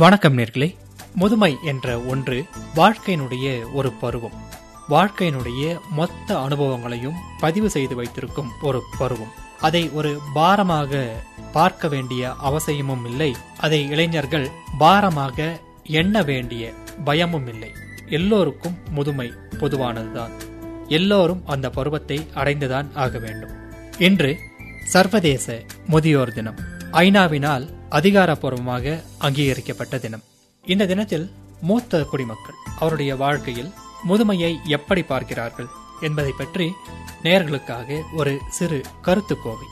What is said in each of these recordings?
வணக்கம் நேர்களே முதுமை என்ற ஒன்று வாழ்க்கையினுடைய ஒரு பருவம் வாழ்க்கையினுடைய மொத்த அனுபவங்களையும் பதிவு செய்து வைத்திருக்கும் ஒரு பருவம் அதை ஒரு பாரமாக பார்க்க வேண்டிய அவசியமும் இல்லை அதை இளைஞர்கள் பாரமாக எண்ண வேண்டிய பயமும் இல்லை எல்லோருக்கும் முதுமை பொதுவானதுதான் எல்லோரும் அந்த பருவத்தை அடைந்துதான் ஆக வேண்டும் இன்று சர்வதேச முதியோர் தினம் ஐநாவினால் அதிகாரப்பூர்வமாக அங்கீகரிக்கப்பட்ட தினம் இந்த தினத்தில் மூத்த குடிமக்கள் அவருடைய வாழ்க்கையில் முதுமையை எப்படி பார்க்கிறார்கள் என்பதை பற்றி நேர்களுக்காக ஒரு சிறு கருத்து கோவை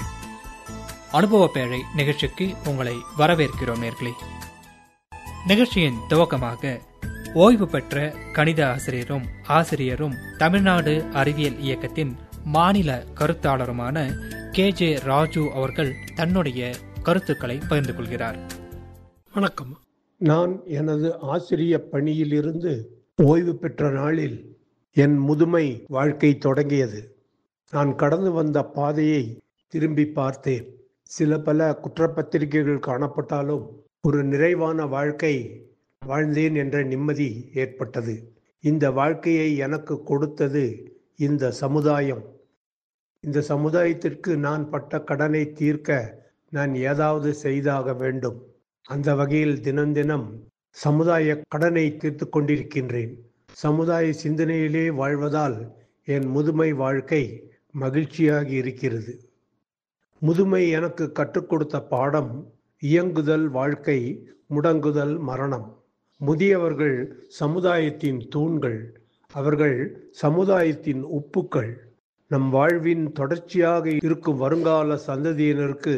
அனுபவ பேழை நிகழ்ச்சிக்கு உங்களை வரவேற்கிறோம் நேர்களே நிகழ்ச்சியின் துவக்கமாக ஓய்வு பெற்ற கணித ஆசிரியரும் ஆசிரியரும் தமிழ்நாடு அறிவியல் இயக்கத்தின் மாநில கருத்தாளருமான கே ஜே ராஜு அவர்கள் தன்னுடைய கருத்துக்களை பகிர்ந்து கொள்கிறார் வணக்கம் நான் எனது ஆசிரிய பணியிலிருந்து ஓய்வு பெற்ற நாளில் என் முதுமை வாழ்க்கை தொடங்கியது நான் கடந்து வந்த பாதையை திரும்பி பார்த்தேன் சில பல குற்றப்பத்திரிகைகள் காணப்பட்டாலும் ஒரு நிறைவான வாழ்க்கை வாழ்ந்தேன் என்ற நிம்மதி ஏற்பட்டது இந்த வாழ்க்கையை எனக்கு கொடுத்தது இந்த சமுதாயம் இந்த சமுதாயத்திற்கு நான் பட்ட கடனை தீர்க்க நான் ஏதாவது செய்தாக வேண்டும் அந்த வகையில் தினம் தினம் சமுதாய கடனை தீர்த்து கொண்டிருக்கின்றேன் சமுதாய சிந்தனையிலே வாழ்வதால் என் முதுமை வாழ்க்கை மகிழ்ச்சியாக இருக்கிறது முதுமை எனக்கு கற்றுக் கொடுத்த பாடம் இயங்குதல் வாழ்க்கை முடங்குதல் மரணம் முதியவர்கள் சமுதாயத்தின் தூண்கள் அவர்கள் சமுதாயத்தின் உப்புக்கள் நம் வாழ்வின் தொடர்ச்சியாக இருக்கும் வருங்கால சந்ததியினருக்கு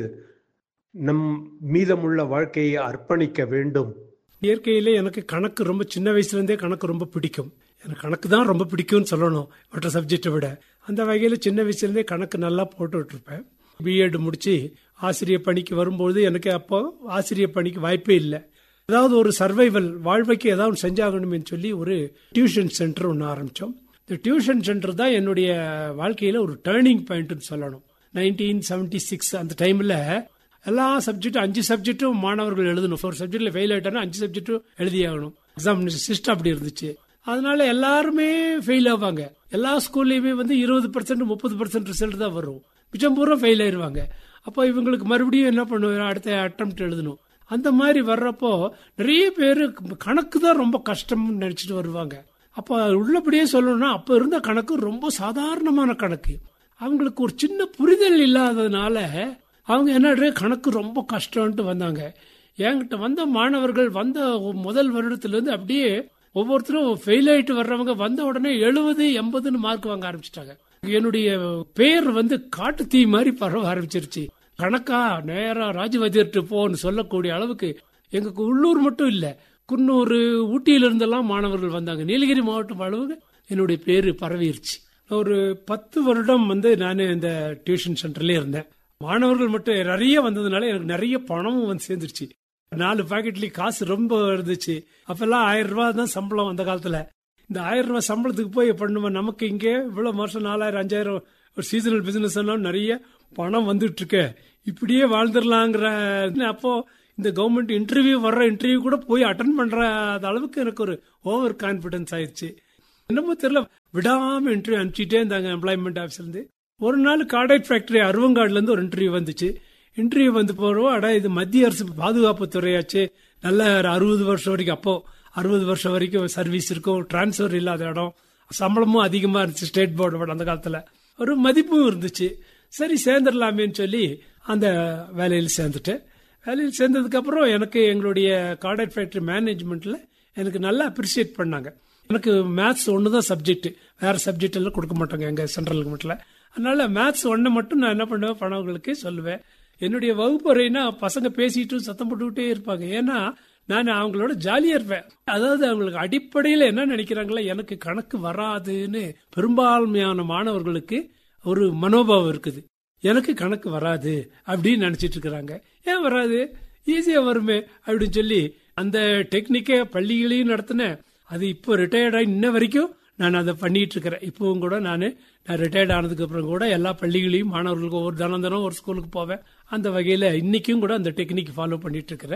நம் மீதமுள்ள வாழ்க்கையை அர்ப்பணிக்க வேண்டும் இயற்கையிலே எனக்கு கணக்கு ரொம்ப சின்ன வயசுல இருந்தே கணக்கு ரொம்ப பிடிக்கும் எனக்கு கணக்கு தான் ரொம்ப பிடிக்கும்னு சொல்லணும் மற்ற சப்ஜெக்டை விட அந்த வகையில சின்ன வயசுல இருந்தே கணக்கு நல்லா போட்டுட்டு இருப்பேன் பிஎட் முடிச்சு ஆசிரியர் பணிக்கு வரும்போது எனக்கு அப்போ ஆசிரியர் பணிக்கு வாய்ப்பே இல்லை ஏதாவது ஒரு சர்வைவல் வாழ்வைக்கு ஏதாவது செஞ்சாகணும்னு சொல்லி ஒரு டியூஷன் சென்டர் ஒன்று ஆரம்பிச்சோம் இந்த டியூஷன் சென்டர் தான் என்னுடைய வாழ்க்கையில ஒரு டேர்னிங் பாயிண்ட்னு சொல்லணும் நைன்டீன் செவன்டி சிக்ஸ் அந்த டைம்ல எல்லா சப்ஜெக்டும் அஞ்சு சப்ஜெக்டும் மாணவர்கள் எழுதணும் ஒரு சப்ஜெக்ட்ல ஃபெயில் ஆயிட்டானா அஞ்சு சப்ஜெக்டும் எழுதியாகணும் எக்ஸாமினேஷன் சிஸ்டம் அப்படி இருந்துச்சு அதனால எல்லாருமே ஃபெயில் ஆவாங்க எல்லா ஸ்கூல்லையுமே வந்து இருபது பர்சன்ட் முப்பது பர்சன்ட் ரிசல்ட் தான் வரும் மிச்சம் பூரா ஃபெயில் ஆயிருவாங்க அப்போ இவங்களுக்கு மறுபடியும் என்ன பண்ணுவாங்க அடுத்த அட்டம் எழுதணும் அந்த மாதிரி வர்றப்போ நிறைய பேர் கணக்கு தான் ரொம்ப கஷ்டம்னு நினைச்சிட்டு வருவாங்க அப்போ உள்ளபடியே சொல்லணும்னா அப்போ இருந்த கணக்கு ரொம்ப சாதாரணமான கணக்கு அவங்களுக்கு ஒரு சின்ன புரிதல் இல்லாததுனால அவங்க என்ன கணக்கு ரொம்ப கஷ்டம்ட்டு வந்தாங்க என்கிட்ட வந்த மாணவர்கள் வந்த முதல் வருடத்திலிருந்து அப்படியே ஒவ்வொருத்தரும் ஃபெயில் ஆயிட்டு வர்றவங்க வந்த உடனே எழுபது எண்பதுன்னு மார்க் வாங்க ஆரம்பிச்சிட்டாங்க என்னுடைய பேர் வந்து காட்டு தீ மாதிரி பரவ ஆரம்பிச்சிருச்சு கணக்கா நேரா ராஜவதிர்ட்டு போன்னு சொல்லக்கூடிய அளவுக்கு எங்களுக்கு உள்ளூர் மட்டும் இல்ல குன்னூர் ஊட்டியில இருந்தெல்லாம் மாணவர்கள் வந்தாங்க நீலகிரி மாவட்டம் அளவுக்கு என்னுடைய பேரு பரவிருச்சு ஒரு பத்து வருடம் வந்து நான் இந்த டியூஷன் சென்டர்லயே இருந்தேன் மாணவர்கள் மட்டும் நிறைய வந்ததுனால எனக்கு நிறைய பணமும் வந்து சேர்ந்துருச்சு நாலு பாக்கெட்லயும் காசு ரொம்ப இருந்துச்சு அப்பெல்லாம் ஆயிரம் ரூபாய் தான் சம்பளம் அந்த காலத்துல இந்த ஆயிரம் ரூபாய் சம்பளத்துக்கு போய் பண்ணுவோம் நமக்கு இங்கே இவ்வளவு வருஷம் நாலாயிரம் அஞ்சாயிரம் ஒரு சீசனல் பிசினஸ் நிறைய பணம் வந்துட்டு இருக்கு இப்படியே வாழ்ந்துடலாங்கிற அப்போ இந்த கவர்மெண்ட் இன்டர்வியூ வர்ற இன்டர்வியூ கூட போய் அட்டன் பண்ற அளவுக்கு எனக்கு ஒரு ஓவர் கான்பிடன்ஸ் ஆயிடுச்சு என்னமோ தெரியல விடாம இன்டர்வியூ அனுப்பிச்சிட்டே இருந்தாங்க எம்ப்ளாய்மெண்ட் ஆஃபீஸ்ல இருந்து ஒரு நாள் கார்டைட் ஃபேக்டரி அருவங்காடுல இருந்து ஒரு இன்டர்வியூ வந்துச்சு இன்டர்வியூ வந்து போறோம் அடா இது மத்திய அரசு பாதுகாப்பு துறையாச்சு நல்ல அறுபது வருஷம் வரைக்கும் அப்போ அறுபது வருஷம் வரைக்கும் சர்வீஸ் இருக்கும் டிரான்ஸ்பர் இல்லாத இடம் சம்பளமும் அதிகமா இருந்துச்சு ஸ்டேட் போர்டு அந்த காலத்துல ஒரு மதிப்பும் இருந்துச்சு சரி சேர்ந்துடலாமேன்னு சொல்லி அந்த வேலையில் சேர்ந்துட்டு வேலையில் சேர்ந்ததுக்கு அப்புறம் எனக்கு எங்களுடைய கார்டைட் ஃபேக்டரி மேனேஜ்மெண்ட்ல எனக்கு நல்லா அப்ரிசியேட் பண்ணாங்க எனக்கு மேத்ஸ் ஒன்று தான் சப்ஜெக்ட் வேற சப்ஜெக்ட் எல்லாம் கொடுக்க மாட்டாங்க எங்க சென்ட்ரல் கவர்மெண்ட்ல அதனால மேத்ஸ் ஒன்றை மட்டும் நான் என்ன பண்ணுவேன் பணவங்களுக்கு சொல்லுவேன் என்னுடைய வகுப்பறைனா பசங்க பேசிட்டு சத்தம் போட்டுக்கிட்டே இருப்பாங்க ஏன்னா நான் அவங்களோட ஜாலியா இருப்பேன் அதாவது அவங்களுக்கு அடிப்படையில் என்ன நினைக்கிறாங்களா எனக்கு கணக்கு வராதுன்னு பெரும்பான்மையான மாணவர்களுக்கு ஒரு மனோபாவம் இருக்குது எனக்கு கணக்கு வராது அப்படின்னு நினைச்சிட்டு இருக்கிறாங்க ஏன் வராது ஈஸியா வருமே அப்படின்னு சொல்லி அந்த டெக்னிக்கை பள்ளிகளையும் நடத்தினேன் அது இப்போ ரிட்டையர்ட் ஆகி இன்ன வரைக்கும் நான் அதை பண்ணிட்டு இருக்கிறேன் இப்பவும் கூட நான் நான் ரிட்டையர்ட் ஆனதுக்கு அப்புறம் கூட எல்லா பள்ளிகளையும் மாணவர்களுக்கு ஒவ்வொரு தினம் தினம் ஒரு ஸ்கூலுக்கு போவேன் அந்த வகையில இன்னைக்கும் கூட அந்த டெக்னிக் ஃபாலோ பண்ணிட்டு இருக்கிறேன்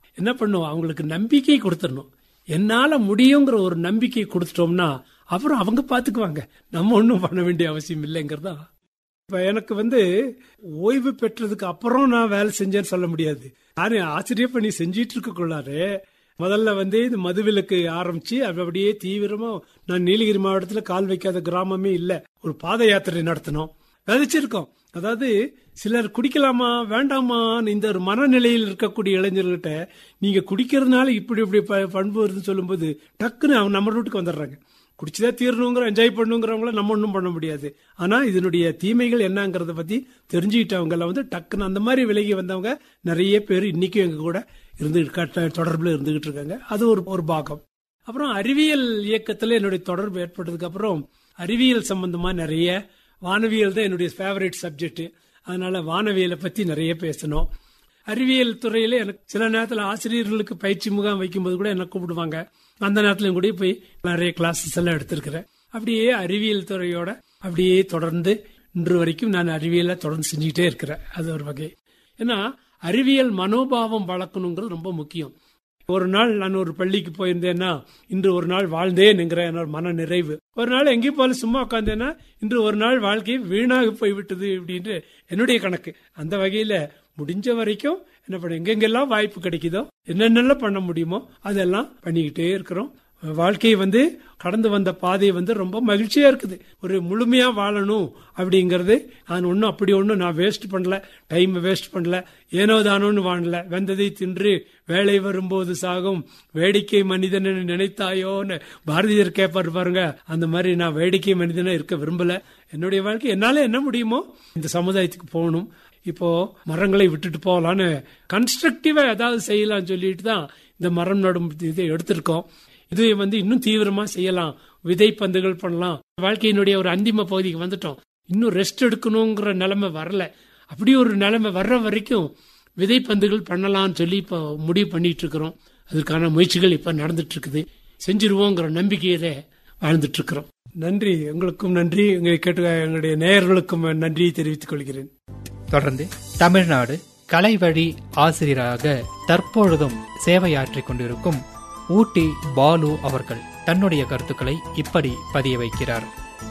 என்ன பண்ணும் அவங்களுக்கு நம்பிக்கை கொடுத்துடணும் என்னால முடியுங்கிற ஒரு நம்பிக்கை கொடுத்துட்டோம்னா அப்புறம் அவங்க பாத்துக்குவாங்க நம்ம ஒன்றும் பண்ண வேண்டிய அவசியம் இல்லைங்கிறதா இப்ப எனக்கு வந்து ஓய்வு பெற்றதுக்கு அப்புறம் நான் வேலை செஞ்சேன்னு சொல்ல முடியாது யாரு ஆசிரியர் பணி செஞ்சிட்டு இருக்கக்குள்ளாரு முதல்ல வந்து இந்த மதுவிலக்கு ஆரம்பிச்சு அது அப்படியே தீவிரமா நான் நீலகிரி மாவட்டத்துல கால் வைக்காத கிராமமே இல்ல ஒரு பாத யாத்திரை நடத்தினோம் விதைச்சிருக்கோம் அதாவது சிலர் குடிக்கலாமா வேண்டாமான்னு இந்த ஒரு மனநிலையில் இருக்கக்கூடிய இளைஞர்கிட்ட நீங்க குடிக்கிறதுனால இப்படி இப்படி ப- பண்பு வருதுன்னு சொல்லும்போது டக்குன்னு அவங்க நம்ம ரூட்டுக்கு வந்துடுறாங்க குடிச்சுதான் தீரணுங்கிற என்ஜாய் பண்ணுங்கிறவங்கள நம்ம ஒன்றும் பண்ண முடியாது ஆனா இதனுடைய தீமைகள் என்னங்கிறத பத்தி தெரிஞ்சுக்கிட்டவங்க எல்லாம் வந்து டக்குன்னு அந்த மாதிரி விலகி வந்தவங்க நிறைய பேர் இன்னைக்கும் எங்க கூட இருந்து தொடர்புல இருந்துகிட்டு இருக்காங்க அது ஒரு ஒரு பாகம் அப்புறம் அறிவியல் இயக்கத்துல என்னுடைய தொடர்பு ஏற்பட்டதுக்கு அப்புறம் அறிவியல் சம்பந்தமா நிறைய வானவியல் தான் என்னுடைய ஃபேவரட் சப்ஜெக்ட் அதனால வானவியலை பத்தி நிறைய பேசணும் அறிவியல் துறையில எனக்கு சில நேரத்தில் ஆசிரியர்களுக்கு பயிற்சி முகாம் வைக்கும்போது கூட என்ன கூப்பிடுவாங்க அந்த நேரத்திலும் கூட போய் நிறைய கிளாஸஸ் எல்லாம் எடுத்திருக்கிறேன் அப்படியே அறிவியல் துறையோட அப்படியே தொடர்ந்து இன்று வரைக்கும் நான் அறிவியலை தொடர்ந்து செஞ்சுக்கிட்டே இருக்கிறேன் அது ஒரு வகை ஏன்னா அறிவியல் மனோபாவம் வளர்க்கணுங்கிறது ரொம்ப முக்கியம் ஒரு நாள் நான் ஒரு பள்ளிக்கு போயிருந்தேன்னா இன்று ஒரு நாள் வாழ்ந்தேன்ங்கிற என்னோட மன நிறைவு ஒரு நாள் எங்கேயும் போல சும்மா உட்காந்தேன்னா இன்று ஒரு நாள் வாழ்க்கை வீணாக போய்விட்டது அப்படின்ட்டு என்னுடைய கணக்கு அந்த வகையில முடிஞ்ச வரைக்கும் என்ன பண்ண எங்கெங்கெல்லாம் வாய்ப்பு கிடைக்குதோ என்னென்னலாம் பண்ண முடியுமோ அதெல்லாம் பண்ணிக்கிட்டே இருக்கிறோம் வாழ்க்கை வந்து கடந்து வந்த பாதை வந்து ரொம்ப மகிழ்ச்சியா இருக்குது ஒரு முழுமையா வாழணும் அப்படிங்கறது நான் ஒன்னும் அப்படி ஒன்னும் நான் வேஸ்ட் பண்ணல டைம் வேஸ்ட் பண்ணல ஏனோ தானோன்னு வாழல வெந்ததை தின்று வேலை வரும்போது சாகும் வேடிக்கை மனிதன் நினைத்தாயோன்னு பாரதியர் கேட்பாரு பாருங்க அந்த மாதிரி நான் வேடிக்கை மனிதனா இருக்க விரும்பல என்னுடைய வாழ்க்கை என்னால என்ன முடியுமோ இந்த சமுதாயத்துக்கு போகணும் இப்போ மரங்களை விட்டுட்டு போகலான்னு கன்ஸ்ட்ரக்டிவா ஏதாவது செய்யலாம்னு சொல்லிட்டு தான் இந்த மரம் நடும் இதை எடுத்திருக்கோம் இது வந்து இன்னும் தீவிரமா செய்யலாம் விதை பந்துகள் பண்ணலாம் வாழ்க்கையினுடைய ஒரு அந்திம பகுதிக்கு வந்துட்டோம் இன்னும் ரெஸ்ட் எடுக்கணுங்கிற நிலைமை வரல அப்படி ஒரு நிலைமை வர்ற வரைக்கும் விதை பந்துகள் பண்ணலாம்னு சொல்லி இப்போ முடிவு பண்ணிட்டு இருக்கிறோம் அதற்கான முயற்சிகள் இப்ப நடந்துட்டு இருக்குது செஞ்சிருவோங்கிற நம்பிக்கையில வாழ்ந்துட்டு இருக்கிறோம் நன்றி உங்களுக்கும் நன்றி உங்களை கேட்டு எங்களுடைய நேயர்களுக்கும் நன்றியை தெரிவித்துக் கொள்கிறேன் தொடர்ந்து தமிழ்நாடு கலை வழி ஆசிரியராக தற்பொழுதும் சேவையாற்றிக் கொண்டிருக்கும் ஊட்டி பாலு அவர்கள் தன்னுடைய கருத்துக்களை இப்படி பதிய வைக்கிறார்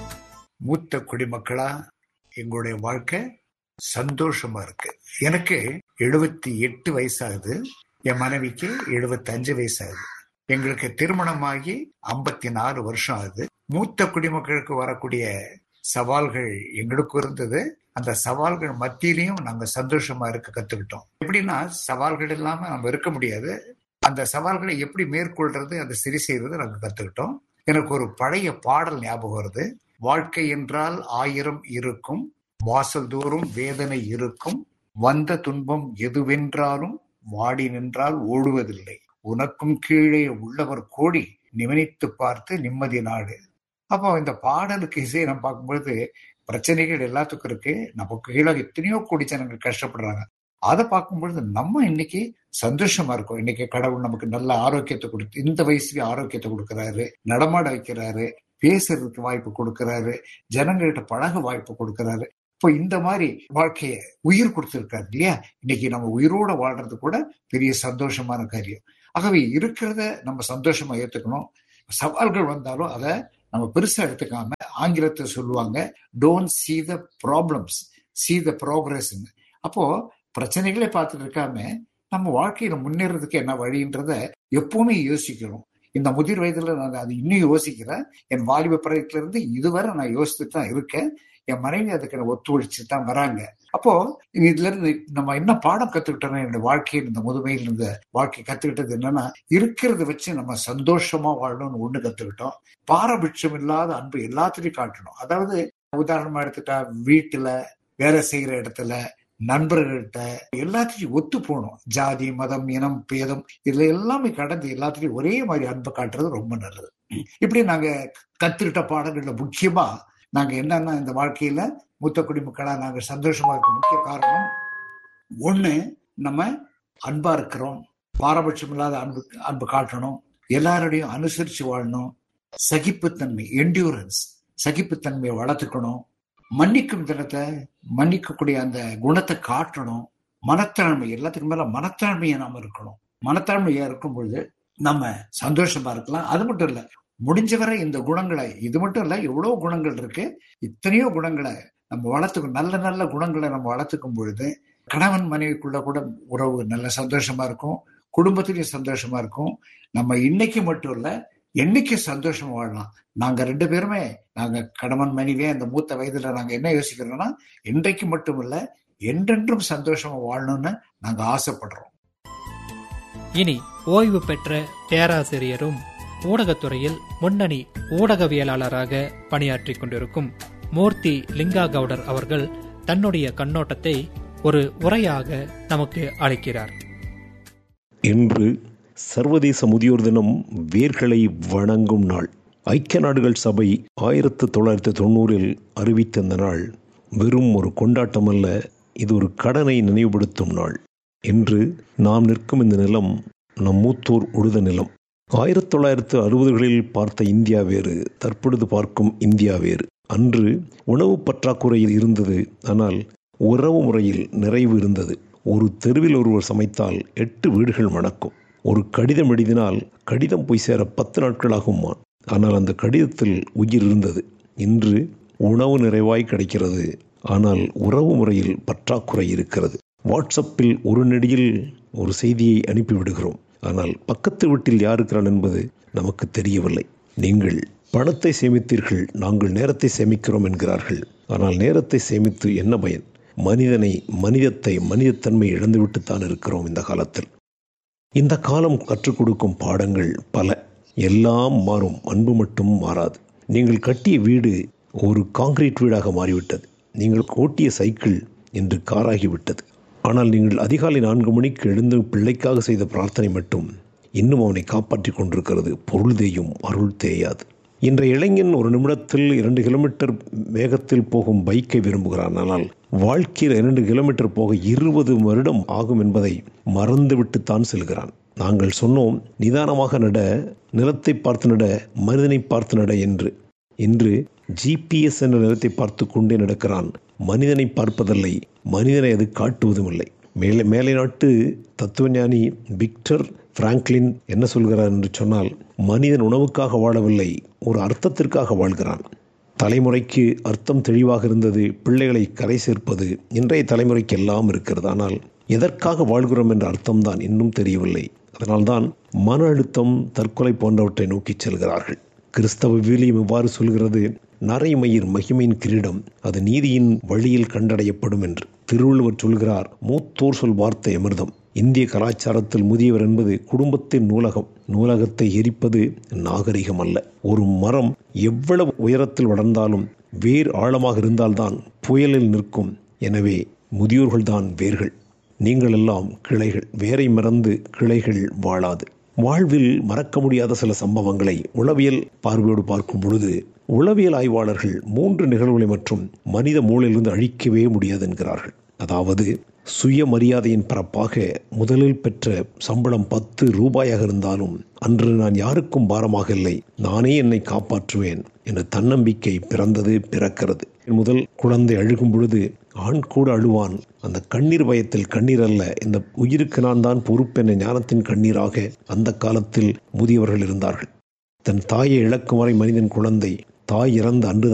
மூத்த குடிமக்களா எங்களுடைய வாழ்க்கை சந்தோஷமா இருக்கு எனக்கு எழுபத்தி எட்டு வயசாகுது என் மனைவிக்கு எழுபத்தி அஞ்சு வயசாகுது எங்களுக்கு திருமணமாகி ஐம்பத்தி நாலு வருஷம் ஆகுது மூத்த குடிமக்களுக்கு வரக்கூடிய சவால்கள் எங்களுக்கும் இருந்தது அந்த சவால்கள் மத்தியிலையும் நாங்க சந்தோஷமா இருக்க கத்துக்கிட்டோம் எப்படின்னா சவால்கள் இல்லாம நம்ம இருக்க முடியாது அந்த சவால்களை எப்படி மேற்கொள்றது அதை சரி செய்யறது நாங்க கத்துக்கிட்டோம் எனக்கு ஒரு பழைய பாடல் ஞாபகம் வருது வாழ்க்கை என்றால் ஆயிரம் இருக்கும் வாசல் தோறும் வேதனை இருக்கும் வந்த துன்பம் எதுவென்றாலும் வாடி நின்றால் ஓடுவதில்லை உனக்கும் கீழே உள்ளவர் கோடி நிமினித்து பார்த்து நிம்மதி நாடு அப்போ இந்த பாடலுக்கு இசையை நம்ம பார்க்கும்பொழுது பிரச்சனைகள் எல்லாத்துக்கும் இருக்கு நமக்கு கீழே எத்தனையோ கோடி ஜனங்கள் கஷ்டப்படுறாங்க அதை பார்க்கும்பொழுது நம்ம இன்னைக்கு சந்தோஷமா இருக்கோம் இன்னைக்கு கடவுள் நமக்கு நல்ல ஆரோக்கியத்தை கொடுத்து இந்த வயசுலயே ஆரோக்கியத்தை கொடுக்கறாரு நடமாட வைக்கிறாரு பேசுறதுக்கு வாய்ப்பு கொடுக்கறாரு ஜனங்கள்கிட்ட பழக வாய்ப்பு கொடுக்கறாரு இப்போ இந்த மாதிரி வாழ்க்கைய உயிர் கொடுத்திருக்காரு இல்லையா இன்னைக்கு நம்ம உயிரோட வாழ்றது கூட பெரிய சந்தோஷமான காரியம் ஆகவே இருக்கிறத நம்ம சந்தோஷமா ஏத்துக்கணும் சவால்கள் வந்தாலும் அதை நம்ம பெருசா எடுத்துக்காம ஆங்கிலத்தை சொல்லுவாங்க don't see the problems see the progress அப்போ பிரச்சனைகளே பார்த்துட்டு இருக்காம நம்ம வாழ்க்கையில முன்னேறதுக்கு என்ன வழின்றத எப்பவுமே யோசிக்கணும் இந்த முதிர் வயதுல நான் அது இன்னும் யோசிக்கிறேன் என் வாலிப பிறகுல இருந்து இதுவரை நான் யோசித்துட்டு தான் இருக்கேன் என் மனைவி அதுக்கு ஒத்துழைச்சு தான் வராங்க அப்போ இதுல இருந்து நம்ம என்ன பாடம் கத்துக்கிட்டோம்னா என்னோட வாழ்க்கையில் இந்த முதுமையில் இருந்த வாழ்க்கை கத்துக்கிட்டது என்னன்னா இருக்கிறத வச்சு நம்ம சந்தோஷமா வாழணும்னு ஒண்ணு கத்துக்கிட்டோம் பாரபட்சம் இல்லாத அன்பு எல்லாத்துலயும் காட்டணும் அதாவது உதாரணமா எடுத்துட்டா வீட்டுல வேலை செய்யற இடத்துல நண்பர்கள்ட்ட எல்லாத்தையும் ஒத்து போகணும் ஜாதி மதம் இனம் பேதம் இதுல எல்லாமே கடந்து எல்லாத்துலயும் ஒரே மாதிரி அன்பை காட்டுறது ரொம்ப நல்லது இப்படி நாங்க கத்துக்கிட்ட பாடங்கள்ல முக்கியமா நாங்க என்னன்னா இந்த வாழ்க்கையில மூத்த குடிமக்களா நாங்க சந்தோஷமா இருக்க முக்கிய காரணம் ஒண்ணு நம்ம அன்பா இருக்கிறோம் பாரபட்சம் இல்லாத அன்பு அன்பு காட்டணும் எல்லாரோடையும் அனுசரிச்சு வாழணும் சகிப்புத்தன்மை என்டியூரன்ஸ் சகிப்புத்தன்மையை வளர்த்துக்கணும் மன்னிக்கும் தினத்தை மன்னிக்கக்கூடிய அந்த குணத்தை காட்டணும் மனத்தாழ்மை எல்லாத்துக்கும் மேல மனத்தாழ்மையை நாம இருக்கணும் மனத்தாழ்மையா இருக்கும் பொழுது நம்ம சந்தோஷமா இருக்கலாம் அது மட்டும் இல்ல முடிஞ்சவரை இந்த குணங்களை இது மட்டும் இல்ல எவ்வளவு குணங்கள் இருக்கு இத்தனையோ குணங்களை நம்ம வளர்த்துக்கும் நல்ல நல்ல குணங்களை நம்ம வளர்த்துக்கும் பொழுது கணவன் மனைவிக்குள்ள கூட உறவு நல்ல சந்தோஷமா இருக்கும் குடும்பத்திலையும் சந்தோஷமா இருக்கும் நம்ம இன்னைக்கு மட்டும் இல்ல என்னைக்கு சந்தோஷமா வாழலாம் நாங்க ரெண்டு பேருமே நாங்க கணவன் மனைவியே அந்த மூத்த வயதுல நாங்க என்ன யோசிக்கிறோம்னா இன்றைக்கு மட்டும் இல்ல என்றென்றும் சந்தோஷமா வாழணும்னு நாங்க ஆசைப்படுறோம் இனி ஓய்வு பெற்ற பேராசிரியரும் ஊடகத்துறையில் முன்னணி ஊடகவியலாளராக பணியாற்றிக் கொண்டிருக்கும் மூர்த்தி லிங்கா கவுடர் அவர்கள் தன்னுடைய கண்ணோட்டத்தை ஒரு உரையாக நமக்கு அளிக்கிறார் இன்று சர்வதேச முதியோர் தினம் வேர்களை வணங்கும் நாள் ஐக்கிய நாடுகள் சபை ஆயிரத்து தொள்ளாயிரத்து தொண்ணூறில் அறிவித்த இந்த நாள் வெறும் ஒரு கொண்டாட்டம் அல்ல இது ஒரு கடனை நினைவுபடுத்தும் நாள் இன்று நாம் நிற்கும் இந்த நிலம் நம் மூத்தோர் உழுத நிலம் ஆயிரத்தி தொள்ளாயிரத்து அறுபதுகளில் பார்த்த இந்தியா வேறு தற்பொழுது பார்க்கும் இந்தியா வேறு அன்று உணவு பற்றாக்குறையில் இருந்தது ஆனால் உறவு முறையில் நிறைவு இருந்தது ஒரு தெருவில் ஒருவர் சமைத்தால் எட்டு வீடுகள் மணக்கும் ஒரு கடிதம் எழுதினால் கடிதம் போய் சேர பத்து நாட்கள் ஆகுமா ஆனால் அந்த கடிதத்தில் உயிர் இருந்தது இன்று உணவு நிறைவாய் கிடைக்கிறது ஆனால் உறவு முறையில் பற்றாக்குறை இருக்கிறது வாட்ஸ்அப்பில் ஒரு நெடியில் ஒரு செய்தியை அனுப்பிவிடுகிறோம் ஆனால் பக்கத்து வீட்டில் யார் இருக்கிறான் என்பது நமக்கு தெரியவில்லை நீங்கள் பணத்தை சேமித்தீர்கள் நாங்கள் நேரத்தை சேமிக்கிறோம் என்கிறார்கள் ஆனால் நேரத்தை சேமித்து என்ன பயன் மனிதனை மனிதத்தை மனிதத்தன்மை இழந்துவிட்டுத்தான் இருக்கிறோம் இந்த காலத்தில் இந்த காலம் கற்றுக் கொடுக்கும் பாடங்கள் பல எல்லாம் மாறும் அன்பு மட்டும் மாறாது நீங்கள் கட்டிய வீடு ஒரு காங்கிரீட் வீடாக மாறிவிட்டது நீங்கள் ஓட்டிய சைக்கிள் இன்று காராகிவிட்டது ஆனால் நீங்கள் அதிகாலை நான்கு மணிக்கு எழுந்து பிள்ளைக்காக செய்த பிரார்த்தனை மட்டும் இன்னும் அவனை காப்பாற்றிக் கொண்டிருக்கிறது பொருள் தேயும் அருள் தேயாது இன்றைய இளைஞன் ஒரு நிமிடத்தில் இரண்டு கிலோமீட்டர் வேகத்தில் போகும் பைக்கை விரும்புகிறான் ஆனால் வாழ்க்கையில் இரண்டு கிலோமீட்டர் போக இருபது வருடம் ஆகும் என்பதை மறந்துவிட்டுத்தான் செல்கிறான் நாங்கள் சொன்னோம் நிதானமாக நட நிலத்தை பார்த்து நட மனிதனை பார்த்து நட என்று இன்று ஜிபிஎஸ் என்ற நிலத்தை பார்த்து கொண்டே நடக்கிறான் மனிதனை பார்ப்பதில்லை மனிதனை அது காட்டுவதும் இல்லை மேலே மேலை நாட்டு தத்துவஞானி விக்டர் பிராங்க்லின் என்ன சொல்கிறார் என்று சொன்னால் மனிதன் உணவுக்காக வாழவில்லை ஒரு அர்த்தத்திற்காக வாழ்கிறான் தலைமுறைக்கு அர்த்தம் தெளிவாக இருந்தது பிள்ளைகளை கரை சேர்ப்பது இன்றைய தலைமுறைக்கு எல்லாம் இருக்கிறது ஆனால் எதற்காக வாழ்கிறோம் என்ற அர்த்தம்தான் இன்னும் தெரியவில்லை அதனால்தான் மன அழுத்தம் தற்கொலை போன்றவற்றை நோக்கி செல்கிறார்கள் கிறிஸ்தவ விவிலியம் இவ்வாறு சொல்கிறது நரைமயிர் மகிமையின் கிரீடம் அது நீதியின் வழியில் கண்டடையப்படும் என்று திருவள்ளுவர் சொல்கிறார் மூத்தோர் சொல் வார்த்தை அமிர்தம் இந்திய கலாச்சாரத்தில் முதியவர் என்பது குடும்பத்தின் நூலகம் நூலகத்தை எரிப்பது நாகரிகம் அல்ல ஒரு மரம் எவ்வளவு உயரத்தில் வளர்ந்தாலும் வேர் ஆழமாக இருந்தால்தான் புயலில் நிற்கும் எனவே முதியோர்கள்தான் வேர்கள் நீங்கள் எல்லாம் கிளைகள் வேரை மறந்து கிளைகள் வாழாது வாழ்வில் மறக்க முடியாத சில சம்பவங்களை உளவியல் பார்வையோடு பார்க்கும் பொழுது உளவியல் ஆய்வாளர்கள் மூன்று நிகழ்வுகளை மற்றும் மனித மூளையிலிருந்து அழிக்கவே முடியாது என்கிறார்கள் அதாவது சுயமரியாதையின் பரப்பாக முதலில் பெற்ற சம்பளம் பத்து ரூபாயாக இருந்தாலும் அன்று நான் யாருக்கும் பாரமாக இல்லை நானே என்னை காப்பாற்றுவேன் என்ற தன்னம்பிக்கை பிறந்தது பிறக்கிறது முதல் குழந்தை அழுகும் பொழுது ஆண் கூட அழுவான் அந்த கண்ணீர் பயத்தில் கண்ணீர் அல்ல இந்த உயிருக்கு நான் தான் பொறுப்பென ஞானத்தின் கண்ணீராக அந்த காலத்தில் முதியவர்கள் இருந்தார்கள் தன் தாயை இழக்கும் வரை மனிதன் குழந்தை தாய் இறந்த அன்று